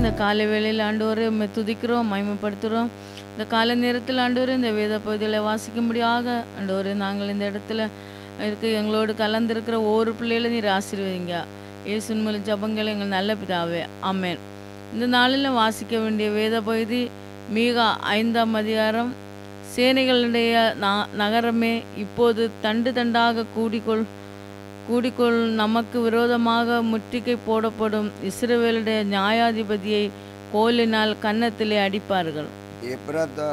இந்த காலை வேளையில் ஆண்டவரே உம்மை துதிக்கிறோம் மகிமைப்படுத்துகிறோம் இந்த காலை நேரத்தில் ஆண்டவரே இந்த வேத பகுதிகளை வாசிக்கும்படியாக ஆண்டவரே நாங்கள் இந்த இடத்துல இருக்க எங்களோடு கலந்திருக்கிற ஒவ்வொரு பிள்ளைகளை நீர் ஆசீர்வதிங்க இயேசுவின் மூலம் ஜபங்கள் எங்கள் நல்ல பிதாவே ஆமென் இந்த நாளில் வாசிக்க வேண்டிய வேத பகுதி மீகா ஐந்தாம் அதிகாரம் சேனைகளுடைய நா- நகரமே இப்போது தண்டு தண்டாக கூடிக்கொள் கூடிக்கொள் நமக்கு விரோதமாக முற்றுகை போடப்படும் இஸ்ரவேலுடைய நியாயாதிபதியை கோலினால் கன்னத்திலே அடிப்பார்கள் எப்ராத்தா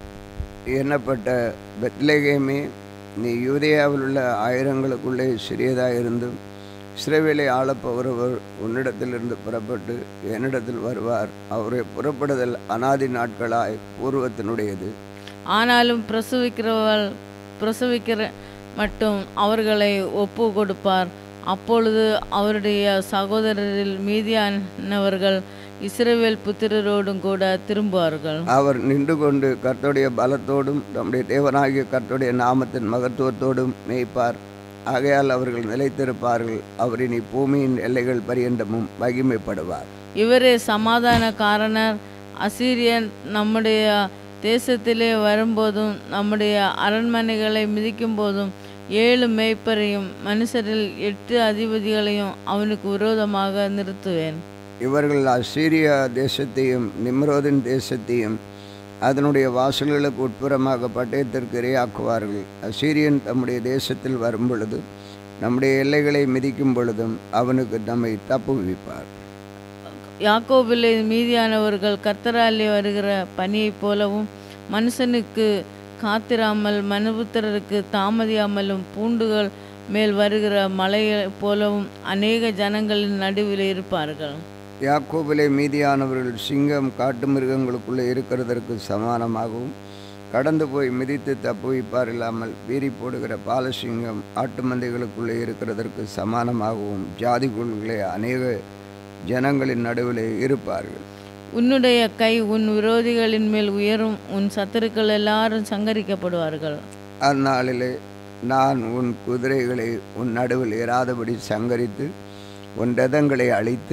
எண்ணப்பட்ட பெத்லகேமே நீ யூதேயாவில் உள்ள ஆயிரங்களுக்குள்ளே சிறியதாக இருந்தும் இஸ்ரவேலை ஆளப்பவரவர் உன்னிடத்திலிருந்து புறப்பட்டு என்னிடத்தில் வருவார் அவரை புறப்படுதல் அனாதி நாட்களாய் பூர்வத்தினுடையது ஆனாலும் பிரசவிக்கிறவள் பிரசவிக்கிற மட்டும் அவர்களை ஒப்பு கொடுப்பார் அப்பொழுது அவருடைய சகோதரரில் மீதியானவர்கள் இஸ்ரவேல் புத்திரரோடும் கூட திரும்புவார்கள் அவர் நின்று கொண்டு கர்த்தருடைய பலத்தோடும் நம்முடைய தேவனாகிய கர்த்தருடைய நாமத்தின் மகத்துவத்தோடும் மேய்ப்பார் ஆகையால் அவர்கள் நிலைத்திருப்பார்கள் அவர் இனி பூமியின் எல்லைகள் பரியந்தமும் மகிமைப்படுவார் இவரே சமாதானக்காரனர் அசீரியன் நம்முடைய தேசத்திலே வரும்போதும் நம்முடைய அரண்மனைகளை மிதிக்கும் போதும் ஏழு மேய்ப்பரையும் மனுஷரில் எட்டு அதிபதிகளையும் அவனுக்கு விரோதமாக நிறுத்துவேன் இவர்கள் அசீரியா தேசத்தையும் நிம்ரோதின் தேசத்தையும் அதனுடைய வாசல்களுக்கு உட்புறமாக பட்டயத்திற்கு இரையாக்குவார்கள் அசீரியன் தம்முடைய தேசத்தில் வரும் பொழுது நம்முடைய எல்லைகளை மிதிக்கும் பொழுதும் அவனுக்கு நம்மை தப்புவிப்பார் யாக்கோபிலே மீதியானவர்கள் கர்த்தராலே வருகிற பனியைப் போலவும் மனுஷனுக்கு காத்திராமல் மனுபுத்திரருக்கு தாமதியாமலும் பூண்டுகள் மேல் வருகிற மலையைப் போலவும் அநேக ஜனங்களின் நடுவில் இருப்பார்கள் யாக்கோபிலே மீதியானவர்கள் சிங்கம் காட்டு மிருகங்களுக்குள்ளே இருக்கிறதற்கு சமானமாகவும் கடந்து போய் மிதித்து தப்புவிப்பார் இல்லாமல் பீறி போடுகிற பாலசிங்கம் ஆட்டு மந்தைகளுக்குள்ளே இருக்கிறதற்கு சமானமாகவும் ஜாதிக்குள்ளே அநேக ஜனங்களின் நடுவிலே இருப்பார்கள் உன்னுடைய கை உன் விரோதிகளின் மேல் உயரும் உன் சத்துருக்கள் எல்லாரும் சங்கரிக்கப்படுவார்கள் அந்நாளிலே நான் உன் குதிரைகளை உன் நடுவில் இராதபடி சங்கரித்து உன் ரதங்களை அழித்து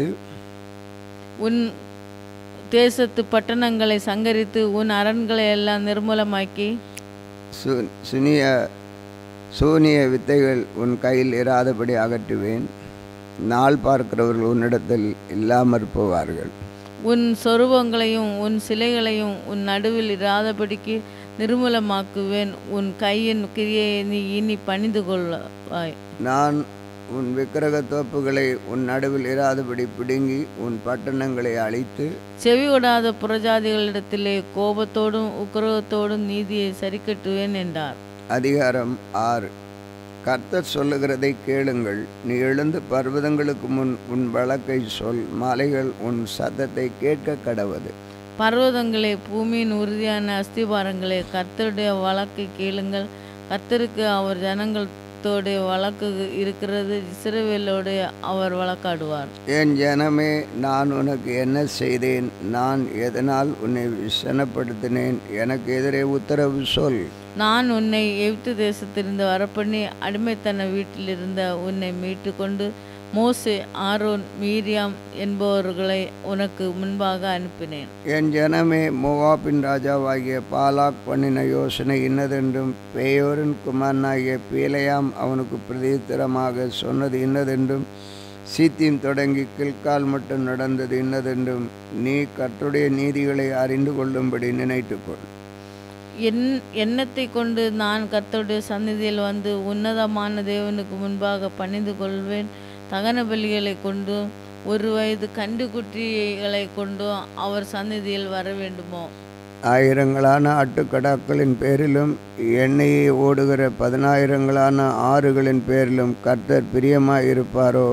உன் தேசத்து பட்டணங்களை சங்கரித்து உன் அரண்களை எல்லாம் நிர்மூலமாக்கி சு சுனிய சூனிய வித்தைகள் உன் கையில் இராதபடி அகற்றுவேன் நாள் பார்க்கிறவர்கள் உன்னிடத்தில் இல்லாமற் போவார்கள் உன் சொருபங்களையும் உன் சிலைகளையும் உன் நடுவில் இராதபடிக்கு நிர்மூலமாக்குவேன் உன் கையின் கிரியை நீ இனி பணிந்து கொள்வாய் நான் உன் விக்கிரக தோப்புகளை உன் நடுவில் இராதபடி பிடுங்கி உன் பட்டணங்களை அழித்து செவிகொடாத புறஜாதிகளிடத்திலே கோபத்தோடும் உக்கிரகத்தோடும் நீதியை சரிக்கட்டுவேன் என்றார் அதிகாரம் ஆறு கர்த்தர் சொல்லுகிறதை கேளுங்கள் நீ எழுந்து பர்வதங்களுக்கு முன் உன் வழக்கை சொல் மலைகள் உன் சத்தத்தை கேட்க கடவது பர்வதங்களே பூமியின் உறுதியான அஸ்திபாரங்களே கர்த்தருடைய வழக்கை கேளுங்கள் கர்த்தருக்கு அவர் ஜனங்களோடைய வழக்கு இருக்கிறது இஸ்ரவேலோடு அவர் வழக்காடுவார் என் ஜனமே நான் உனக்கு என்ன செய்தேன் நான் எதனால் உன்னை விசனப்படுத்தினேன் எனக்கு எதிரே உத்தரவு சொல் நான் உன்னை எகிப்து தேசத்திலிருந்து வரப்பண்ணி அடிமைத்தன வீட்டில் இருந்த உன்னை மீட்டு கொண்டு மோசே ஆரோன் மீரியாம் என்பவர்களை உனக்கு முன்பாக அனுப்பினேன் என் ஜனமே மோவாப்பின் ராஜாவாகிய பாலாக் பண்ணின யோசனை இன்னதென்றும் பேயோரின் குமாரனாகிய பீலையாம் அவனுக்கு பிரதித்திரமாக சொன்னது இன்னதென்றும் சீத்தியம் தொடங்கி கில்கால் மட்டும் நடந்தது இன்னதென்றும் நீ கர்த்தருடைய நீதிகளை அறிந்து கொள்ளும்படி நினைத்துக்கொள் என் எண்ணத்தை கொண்டு நான் கர்த்தருடைய சந்நிதியில் வந்து உன்னதமான தேவனுக்கு முன்பாக பணிந்து கொள்வேன் தகன பலிகளை கொண்டும் ஒரு வயது கண்டுக்குட்டிகளை கொண்டும் அவர் சந்நிதியில் வர வேண்டுமோ ஆயிரங்களான ஆட்டுக்கடாக்களின் பேரிலும் எண்ணெயை ஓடுகிற பதினாயிரங்களான ஆறுகளின் பேரிலும் கர்த்தர் பிரியமாயிருப்பாரோ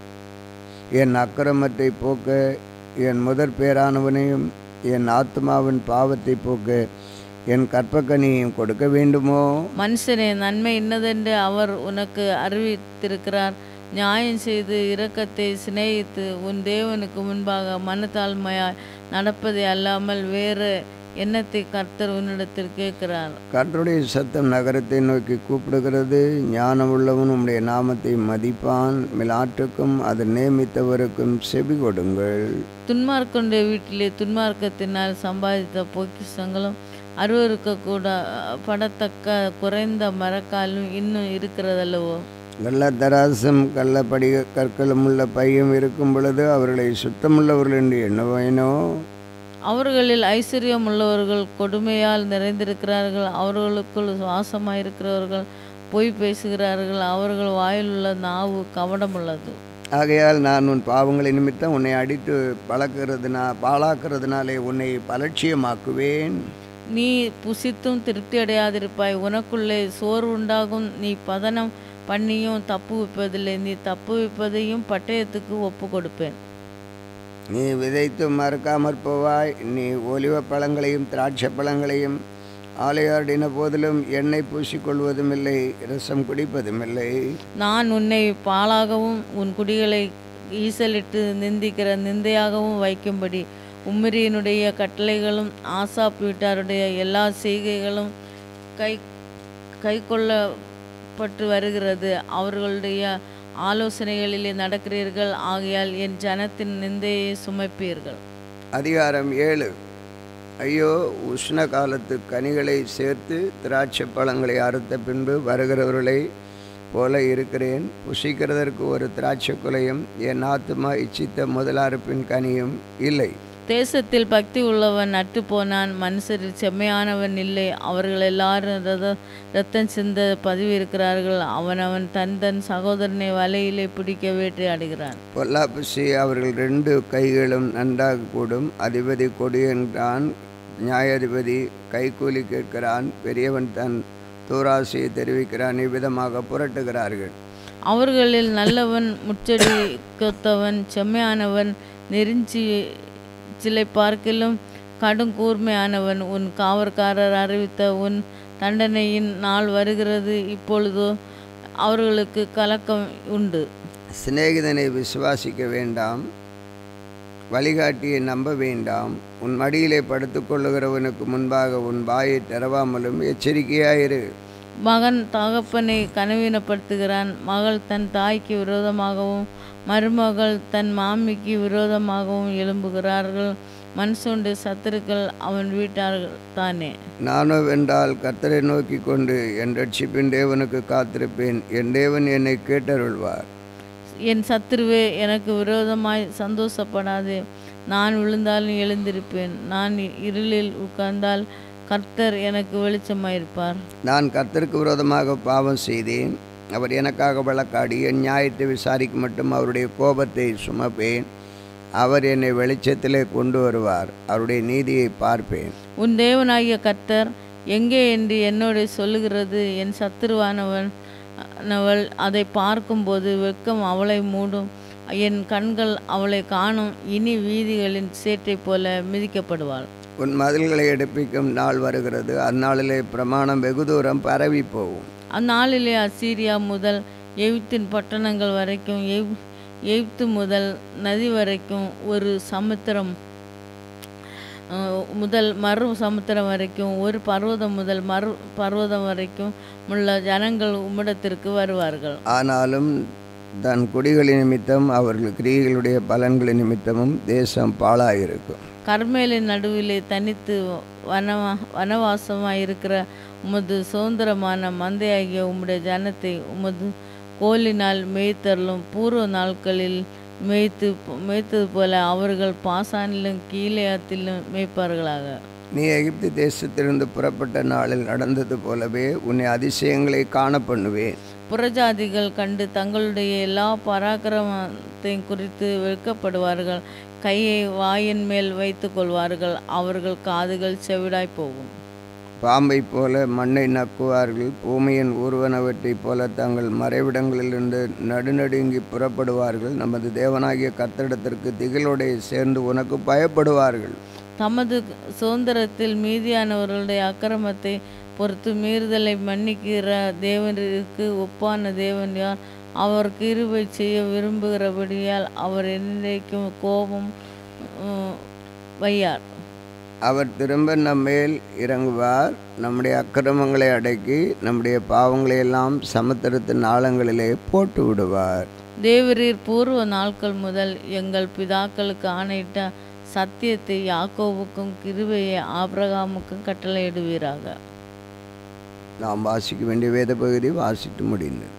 என் அக்கிரமத்தை போக்க என் முதற் பேரானவனையும் என் ஆத்மாவின் பாவத்தை போக்க என் கற்பக்கனியையும் கொடுக்க வேண்டுமோ மனுஷனே நன்மை இன்னதென்று அவர் உனக்கு அறிவித்திருக்கிறார் நியாயம் செய்து இரக்கத்தை சிநேகித்து உன் தேவனுக்கு முன்பாக மனத்தாழ்மையாய் நடப்பதை அல்லாமல் வேறு எண்ணத்தை கர்த்தர் உன்னிடத்தில் கேட்கிறார் கர்த்தருடைய சத்தம் நகரத்தை நோக்கி கூப்பிடுகிறது ஞானமுள்ளவன் உம்முடைய நாமத்தை மதிப்பான் மிலாற்றுக்கும் அது நியமித்தவருக்கும் செவி கொடுங்கள் துன்மார்க்கனுடைய வீட்டிலே துன்மார்க்கத்தினால் சம்பாதித்த பொக்கிஷங்களும் அருவருக்க கூட படத்தக்க குறைந்த மரக்காலும் இன்னும் இருக்கிறதல்லவோ கள்ளத்தராசும் கள்ளப்படி கற்களும் உள்ள பையும் இருக்கும் பொழுது அவர்களை சுத்தமுள்ளவர்கள் என்று எண்ணுவேனோ அவர்களில் ஐஸ்வர்யம் உள்ளவர்கள் கொடுமையால் நிறைந்திருக்கிறார்கள் அவர்களுக்குள் சுவாசமாயிருக்கிறவர்கள் பொய் பேசுகிறார்கள் அவர்கள் வாயில் உள்ள நாவு கவனமுள்ளது ஆகையால் நான் உன் பாவங்களை நிமித்தம் உன்னை அடித்து பழக்கிறதுனா பாழாக்குறதுனாலே உன்னை பலட்சியமாக்குவேன் நீ புசித்தும் திருப்தி அடையாதிருப்பாய் உனக்குள்ளே சோறு உண்டாகும் நீ பதனம் பண்ணியும் தப்பு வைப்பதில்லை நீ தப்பு வைப்பதையும் பட்டயத்துக்கு ஒப்பு கொடுப்பேன் நீ விதைத்து மறக்காமற் போவாய் நீ ஒலிவ பழங்களையும் திராட்சை பழங்களையும் ஆலையாடின போதிலும் எண்ணெய் பூசிக்கொள்வதும் இல்லை ரசம் குடிப்பதும் இல்லை நான் உன்னை பாழாகவும் உன் குடிகளை ஈசலிட்டு நிந்திக்கிற நிந்தையாகவும் வைக்கும்படி உம்மிரியினுடைய கட்டளைகளும் ஆசாப் வீட்டாருடைய எல்லா செய்கைகளும் கை கை கொள்ளப்பட்டு வருகிறது அவர்களுடைய ஆலோசனைகளிலே நடக்கிறீர்கள் ஆகையால் என் ஜனத்தின் நிந்தையை சுமைப்பீர்கள் அதிகாரம் ஏழு ஐயோ உஷ்ண காலத்து கனிகளை சேர்த்து திராட்சை பழங்களை அறுத்த பின்பு வருகிறவர்களை போல இருக்கிறேன் புசிக்கிறதற்கு ஒரு திராட்சை குலையும் என் ஆத்துமா இச்சித்த முதலாறுப்பின் கனியும் இல்லை தேசத்தில் பக்தி உள்ளவன் நட்டு போனான் மனுஷரில் செம்மையானவன் இல்லை அவர்கள் எல்லாரும் ரத ரத்தம் சிந்த பதிவு இருக்கிறார்கள் அவனவன் தன் தன் சகோதரனை வலையிலே பிடிக்க வேட்டையாடுகிறான் பொல்லாப்பு செய்ய அவர்கள் ரெண்டு கைகளும் நன்றாக கூடும் அதிபதி கொடி என்றான் நியாயாதிபதி கைக்கூலி கேட்கிறான் பெரியவன் தன் தூராசையை தெரிவிக்கிறான் இவ்விதமாக புரட்டுகிறார்கள் அவர்களில் நல்லவன் முச்செடி கொத்தவன் செம்மையானவன் நெருஞ்சி சிலை பார்க்கிலும் கடும் கூர்மையானவன் உன் காவற்காரர் அறிவித்த உன் தண்டனையின் நாள் வருகிறது இப்பொழுதோ அவர்களுக்கு கலக்கம் உண்டு சிநேகிதனை விசுவாசிக்க வேண்டாம் வழிகாட்டியை நம்ப வேண்டாம் உன் மடியிலே படுத்துக்கொள்ளுகிறவனுக்கு முன்பாக உன் வாயை திறவாமலும் எச்சரிக்கையாயிரு மகன் தகப்பனை கனவீனப்படுத்துகிறான் மகள் தன் தாய்க்கு விரோதமாகவும் மருமகள் தன் மாமிக்கு விரோதமாகவும் எழும்புகிறார்கள் மனுஷனுடைய சத்துருக்கள் அவன் வீட்டார்கள் தானே நானோ வென்றால் கர்த்தரை நோக்கி கொண்டு என் ரட்சிப்பின் தேவனுக்கு காத்திருப்பேன் என் தேவன் என்னை கேட்டருள்வார் என் சத்துருவே எனக்கு விரோதமாய் சந்தோஷப்படாதே நான் விழுந்தாலும் எழுந்திருப்பேன் நான் இருளில் உட்கார்ந்தால் கர்த்தர் எனக்கு வெளிச்சமாயிருப்பார் நான் கர்த்தருக்கு விரோதமாக பாவம் செய்தேன் அவர் எனக்காக வழக்காடி என் நியாயத்தை விசாரிக்க மட்டும் அவருடைய கோபத்தை சுமப்பேன் அவர் என்னை வெளிச்சத்திலே கொண்டு வருவார் அவருடைய நீதியை பார்ப்பேன் உன் தேவனாகிய கர்த்தர் எங்கே என்று என்னோட சொல்லுகிறது என் சத்துருவானவன் நவள் அதை பார்க்கும்போது வெட்கம் அவளை மூடும் என் கண்கள் அவளை காணும் இனி வீதிகளின் சேற்றை போல மிதிக்கப்படுவாள் உன் மதில்களை எடுப்பிக்கும் நாள் வருகிறது அந்நாளிலே பிரமாணம் வெகு தூரம் பரவி போகும் அந்நாளிலே அசீரியா முதல் எகிப்தின் பட்டணங்கள் வரைக்கும் எவ் எகிப்து முதல் நதி வரைக்கும் ஒரு சமுத்திரம் அஹ், முதல் மறு சமுத்திரம் வரைக்கும் ஒரு பர்வதம் முதல் மறு பர்வதம் வரைக்கும் உள்ள ஜனங்கள் உம்மிடத்திற்கு வருவார்கள் ஆனாலும் தன் குடிகளின் நிமித்தம் அவர்கள் கிரியைகளுடைய பலன்களின் நிமித்தமும் தேசம் பாழாயிருக்கும் கர்மேலின் நடுவிலே தனித்து வனவா வனவாசமாக இருக்கிற உமது சுதந்திரமான மந்தையாகிய உம்முடைய ஜனத்தை உமது கோலினால் மேய்த்தருளும் பூர்வ நாட்களில் மேய்த்து மேய்த்தது போல அவர்கள் பாசானிலும் கீழையாத்திலும் மேய்ப்பார்களாக நீ எகிப்து தேசத்திலிருந்து புறப்பட்ட நாளில் நடந்தது போலவே உன்னை அதிசயங்களை காண பண்ணுவேன் புறஜாதிகள் கண்டு தங்களுடைய எல்லா பராக்கிரமத்தையும் குறித்து வெட்கப்படுவார்கள் கையை வாயின் மேல் வைத்துக் கொள்வார்கள் அவர்கள் காதுகள் செவிடாய் போகும் பாம்பைப் போல மண்ணை நக்குவார்கள் பூமியின் ஊர்வனவற்றைப் போல தங்கள் மறைவிடங்களிலிருந்து நடுநடுங்கி புறப்படுவார்கள் நமது தேவனாகிய கர்த்தரிடத்திற்கு திகிலோடே சேர்ந்து உனக்கு பயப்படுவார்கள் தமது சுதந்திரத்தில் மீதியானவர்களுடைய அக்கிரமத்தை பொறுத்து மீறுதலை மன்னிக்கிற தேவனிற்கு ஒப்பான தேவன் யார் அவர் கிருபை செய்ய விரும்புகிறபடியால் அவர் என்றைக்கும் கோபம் உம், வையார் அவர் திரும்ப நம்மேல் இறங்குவார் நம்முடைய அக்கிரமங்களை அடக்கி நம்முடைய பாவங்களை எல்லாம் சமுத்திரத்தின் ஆழங்களிலே போட்டு விடுவார் தேவரீர் பூர்வ நாட்கள் முதல் எங்கள் பிதாக்களுக்கு ஆணையிட்ட சத்தியத்தை யாக்கோவுக்கும் கிருபையை ஆபிரகாமுக்கும் கட்டளையிடுவீராக நாம் வாசிக்க வேண்டிய வேத பகுதி வாசித்து முடிந்தது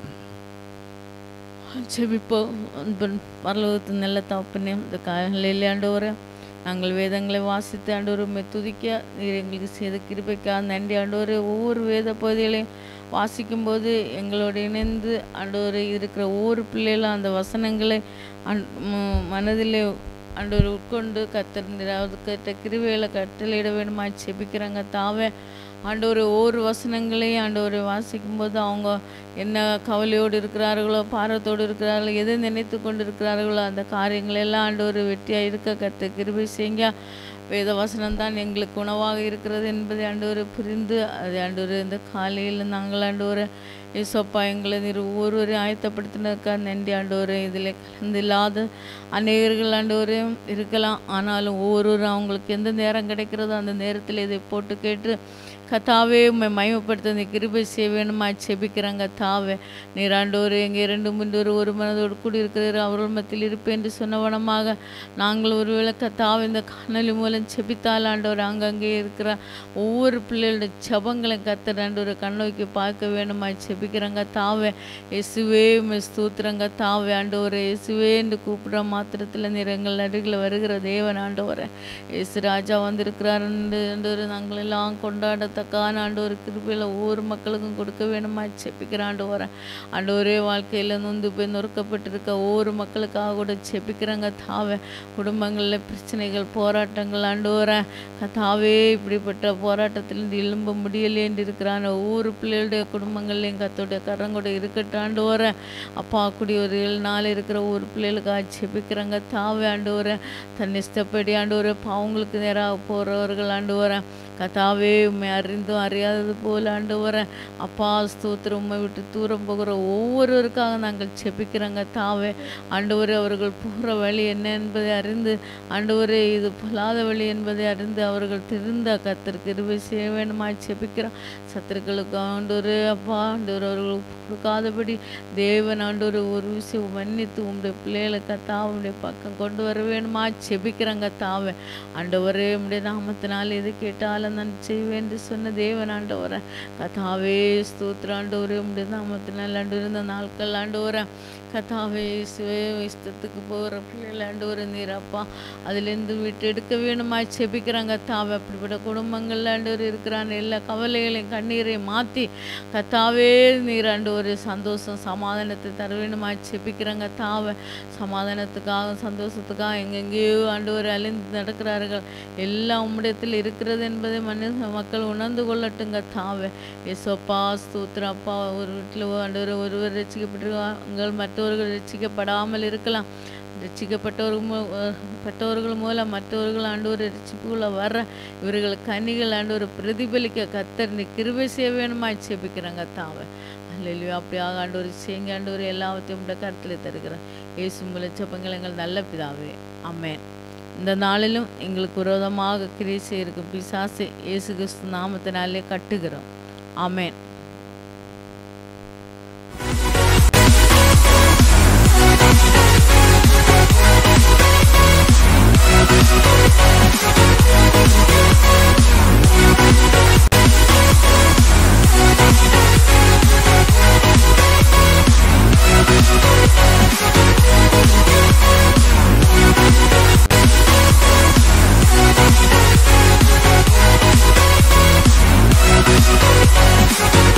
ஜெபிப்போம் அன்பன் பரலோகத்து நல்ல தகப்பனே இந்த காலையில் ஆண்டவரே நாங்கள் வேதங்களை வாசித்து ஆண்டவர் உம்மை துதிக்க நீர் எங்களுக்கு செய்த கிருபைக்கா நன்றி ஆண்டவரே ஒவ்வொரு வேத பகுதிகளையும் வாசிக்கும்போது எங்களோடு இணைந்து ஆண்டவர் இருக்கிற ஒவ்வொரு பிள்ளைகளும் அந்த வசனங்களை அன் ம- மனதிலே ஆண்டவர் உட்கொண்டு கத்தர் கேட்ட கிருபைகளை கட்டளையிட வேணுமா செபிக்கிறாங்க தாவே ஆண்டவர் ஒவ்வொரு வசனங்களையும் ஆண்டவர் வாசிக்கும்போது அவங்க என்ன கவலையோடு இருக்கிறார்களோ பாரத்தோடு இருக்கிறார்களோ எதை நினைத்து கொண்டு இருக்கிறார்களோ அந்த காரியங்கள் எல்லாம் ஆண்டவர் வெற்றியாக இருக்க கத்த கிருபை செய்யுங்க வேத வசனம் தான் எங்களுக்கு உணவாக இருக்கிறது என்பதை ஆண்டவர் புரிந்து அது ஆண்டவர் இந்த காலையில் நாங்கள் ஆண்டவர் இசப்பா எங்களை நீர் ஒவ்வொருவரையும் ஆயத்தப்படுத்தினதுக்கா நன்றி ஆண்டவர் இதில் கலந்து இல்லாத அநேகர்கள் ஆண்டவர் இருக்கலாம் ஆனாலும் ஒவ்வொருவரும் அவங்களுக்கு எந்த நேரம் கிடைக்கிறதோ அந்த நேரத்தில் இதை போட்டு கேட்டு கத்தாவே உம்மை மயமப்படுத்த இந்த கிருபை செய்ய வேணுமா செபிக்கிறாங்க தாவே நீராண்டோர் எங்கே இரண்டு மூன்று ஒரு மனதோடு கூடி இருக்கிறார் அவர்கள் மத்தியில் இருப்பேன் என்று சொன்னவனமாக நாங்கள் ஒருவேளை கத்தாவே இந்த காணொலி மூலம் செபித்தால் ஆண்டவர் அங்கங்கே இருக்கிற ஒவ்வொரு பிள்ளைகளுடைய ஜபங்களை கத்தர் ஆண்டவர் கண்ணோக்கி பார்க்க வேணுமா செபிக்கிறாங்க தாவே இயேசுவே உம்மை ஸ்தூத்திரங்க தாவே ஆண்டவரே இயேசுவே என்று கூப்பிடுற மாத்திரத்தில் நீர் எங்கள் அருகில் வருகிற தேவன் ஆண்டவரே இயேசு ராஜா வந்திருக்கிறார் என்று ஆண்டவரே நாங்கள் எல்லாம் கொண்டாடத்தக்கான ஆண்டவர் கிருபையில் ஒவ்வொரு மக்களுக்கும் கொடுக்க வேணுமா செப்பிக்கிற ஆண்டவரை ஆண்டவரே வாழ்க்கையில் நொந்து போய் நொறுக்கப்பட்டிருக்க ஒவ்வொரு மக்களுக்காக கூட செப்பிக்கிறாங்க தாவே குடும்பங்களில் பிரச்சனைகள் போராட்டங்கள் ஆண்டவரை கத்தாவே இப்படிப்பட்ட போராட்டத்திலிருந்து எழும்ப முடியலே என்று இருக்கிறான் ஒவ்வொரு பிள்ளைகளுடைய குடும்பங்கள்லையும் கத்தோடைய கரம் கூட இருக்கட்டும் ஆண்டவரை அப்பா கூடிய ஒரு ஏழு நாள் இருக்கிற ஒவ்வொரு பிள்ளைகளுக்காக செபிக்கிறாங்க தாவே ஆண்டவரை தன் இஷ்டப்படி ஆண்டவரை பாவங்களுக்கு நேராக போகிறவர்கள் ஆண்டவரை கத்தாவே உண்மை அறிந்தும் அறியாதது போல ஆண்டவரை அப்பா ஸ்தோத்திரம் உண்மை விட்டு தூரம் போகிற ஒவ்வொருவருக்காக நாங்கள் செபிக்கிறோங்க தாவே ஆண்டவரே அவர்கள் போகிற வழி என்ன என்பதை அறிந்து ஆண்டவரே இது பொல்லாத வழி என்பதை அறிந்து அவர்கள் திருந்த கத்தர் கிருபை செய்ய வேண்டுமா செபிக்கிறோம் சத்துருக்களுக்கு ஆண்டவரே அப்பா ஆண்டவர் அவர்களுக்கு கொடுக்காதபடி தேவன் ஆண்டவர் ஒரு விஷயம் மன்னித்து உங்களுடைய பிள்ளைகளை கத்தா உங்களுடைய பக்கம் கொண்டு வர வேணுமா செபிக்கிறங்க தாவே ஆண்டவரே உம்முடைய நாமத்தினால் எது கேட்டாலும் நான் செய்வேன் என்று சொன்ன தேவன் ஆண்டவரை கதாவே ஸ்தோத்திர ஆண்டவரே உம்முடைய நாமத்தினால் ஆண்டு இருந்த நாட்கள் ஆண்டவரை கதாவே இயேசுவே இஷ்டத்துக்கு போகிற பிள்ளைகள் ஆண்டவரை நீரப்பா அதுலேருந்து விட்டு எடுக்க வேணுமா செபிக்கிறாங்க தாவே அப்படிப்பட்ட குடும்பங்கள் ஆண்டவர் இருக்கிறான் எல்லா கவலைகளையும் கண்ணீரையும் மாற்றி கத்தாவே நீர் ஆண்டு ஒரு சந்தோஷம் சமாதானத்தை தர வேணுமா செபிக்கிறாங்க தாவை சமாதானத்துக்காக சந்தோஷத்துக்காக எங்கெங்கேயோ ஆண்டு ஒரு அழிந்து நடக்கிறார்கள் எல்லாம் உம்மிடத்தில் இருக்கிறது என்பதை மனித மக்கள் உணர்ந்து கொள்ளட்டுங்க தாவை ஏசப்பா ஸ்தூத்திரப்பா ஒரு வீட்டில் ஆண்டவர் ஒருவர் ரசிக்கப்பட்டிருக்காங்க மற்றவர்கள் ரசிக்கப்படாமல் இருக்கலாம் ரட்சிக்கப்பட்டவர்கள் மூ பட்டவர்கள் மூலம் மற்றவர்கள் ஆண்டவர் ரட்சிப்புக்குள்ள வர்ற இவர்கள் கனிகள் ஆண்டவர் பிரதிபலிக்க கத்தர் நீ கிருபை செய்ய வேணுமா செபிக்கிறாங்க தாவை அல்லையோ அப்படியாக ஆண்டவர் செய்யுங்க ஆண்டவர் எல்லாவற்றையும் உடைய கருத்தில் தருகிறேன் இயேசு முளைச்சப்பங்கள் எங்கள் நல்ல பிதாவே அம்மேன் இந்த நாளிலும் எங்களுக்கு விரோதமாக கிரியை செய்யிருக்கும் பிசாசு இயேசு கிறிஸ்து நாமத்தினாலே கட்டுகிறோம் ஆமேன்